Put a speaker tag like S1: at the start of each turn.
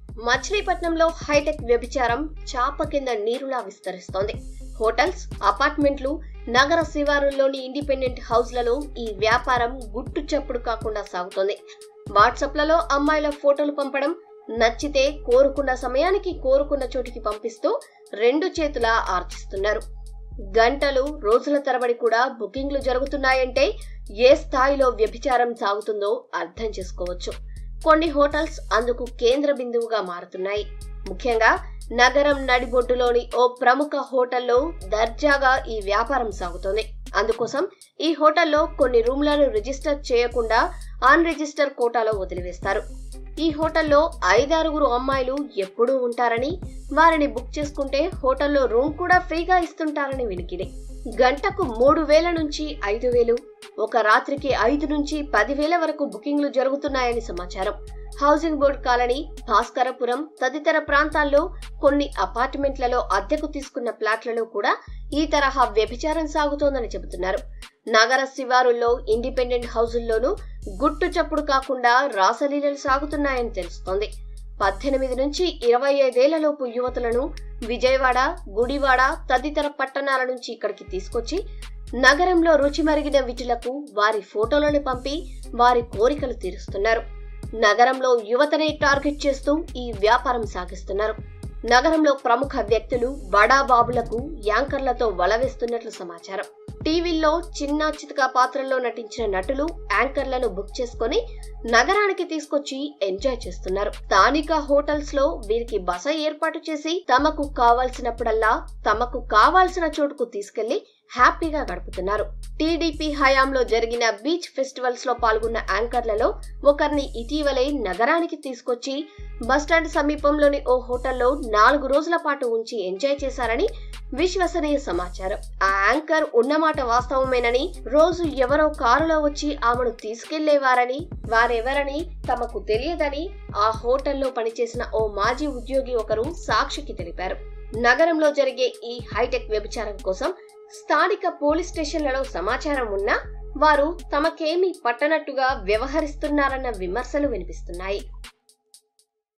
S1: మచిలీపట్నంలో హైటెక్ వ్యభిచారం చాప కింద నీరులా విస్తరిస్తోంది హోటల్స్ అపార్ట్మెంట్లు నగర శివారుల్లోని ఇండిపెండెంట్ హౌస్లలో ఈ వ్యాపారం గుట్టు చప్పుడు కాకుండా సాగుతోంది వాట్సాప్లలో అమ్మాయిల ఫోటోలు పంపడం నచ్చితే కోరుకున్న సమయానికి కోరుకున్న చోటికి పంపిస్తూ రెండు చేతులా ఆర్జిస్తున్నారు గంటలు రోజుల తరబడి కూడా బుకింగ్లు జరుగుతున్నాయంటే ఏ స్థాయిలో వ్యభిచారం సాగుతుందో అర్థం చేసుకోవచ్చు కొన్ని హోటల్స్ అందుకు కేంద్ర బిందువుగా మారుతున్నాయి ముఖ్యంగా నగరం నడిబొడ్డులోని ఓ ప్రముఖ హోటల్లో దర్జాగా ఈ వ్యాపారం సాగుతోంది అందుకోసం ఈ హోటల్లో కొన్ని రూమ్లను రిజిస్టర్ చేయకుండా అన్ రిజిస్టర్ కోటాలో వదిలివేస్తారు ఈ హోటల్లో ఐదారుగురు అమ్మాయిలు ఎప్పుడూ ఉంటారని వారిని బుక్ చేసుకుంటే హోటల్లో రూమ్ కూడా ఫ్రీగా ఇస్తుంటారని వినికిడి గంటకు మూడు వేల నుంచి ఐదు వేలు ఒక రాత్రికి ఐదు నుంచి పదివేల వరకు బుకింగ్లు జరుగుతున్నాయని సమాచారం హౌసింగ్ బోర్డ్ కాలనీ భాస్కరపురం తదితర ప్రాంతాల్లో కొన్ని అపార్ట్మెంట్లలో అద్దెకు తీసుకున్న ఫ్లాట్లలో కూడా ఈ తరహా వ్యభిచారం సాగుతోందని చెబుతున్నారు నగర శివారుల్లో ఇండిపెండెంట్ హౌజుల్లోనూ గుట్టు చప్పుడు కాకుండా రాసలీలలు సాగుతున్నాయని తెలుస్తోంది పద్దెనిమిది నుంచి ఇరవై ఐదేళ్లలోపు యువతులను విజయవాడ గుడివాడ తదితర పట్టణాల నుంచి ఇక్కడికి తీసుకొచ్చి నగరంలో రుచి మరిగిన విటులకు వారి ఫోటోలను పంపి వారి కోరికలు తీరుస్తున్నారు నగరంలో యువతనే టార్గెట్ చేస్తూ ఈ వ్యాపారం సాగిస్తున్నారు నగరంలో ప్రముఖ వ్యక్తులు బడాబాబులకు యాంకర్లతో వలవేస్తున్నట్లు సమాచారం టీవీల్లో చిన్న చితక పాత్రల్లో నటించిన నటులు యాంకర్లను బుక్ చేసుకుని నగరానికి తీసుకొచ్చి ఎంజాయ్ చేస్తున్నారు స్థానిక హోటల్స్ లో వీరికి బస ఏర్పాటు చేసి తమకు కావాల్సినప్పుడల్లా తమకు కావాల్సిన చోటుకు తీసుకెళ్లి హ్యాపీగా గడుపుతున్నారు టీడీపీ హయాంలో జరిగిన బీచ్ ఫెస్టివల్స్ లో పాల్గొన్న యాంకర్లలో ఒకరిని ఇటీవలే నగరానికి తీసుకొచ్చి బస్టాండ్ సమీపంలోని ఓ హోటల్లో నాలుగు రోజుల పాటు ఉంచి ఎంజాయ్ చేశారని విశ్వసనీయ సమాచారం ఆ యాంకర్ ఉన్నమాట వాస్తవమేనని రోజు ఎవరో కారులో వచ్చి ఆమెను తీసుకెళ్లేవారని వారెవరని తమకు తెలియదని ఆ హోటల్లో పనిచేసిన ఓ మాజీ ఉద్యోగి ఒకరు సాక్షికి తెలిపారు నగరంలో జరిగే ఈ హైటెక్ వ్యభిచారం కోసం స్థానిక పోలీస్ స్టేషన్లలో సమాచారం ఉన్నా వారు తమకేమీ పట్టనట్టుగా వ్యవహరిస్తున్నారన్న విమర్శలు వినిపిస్తున్నాయి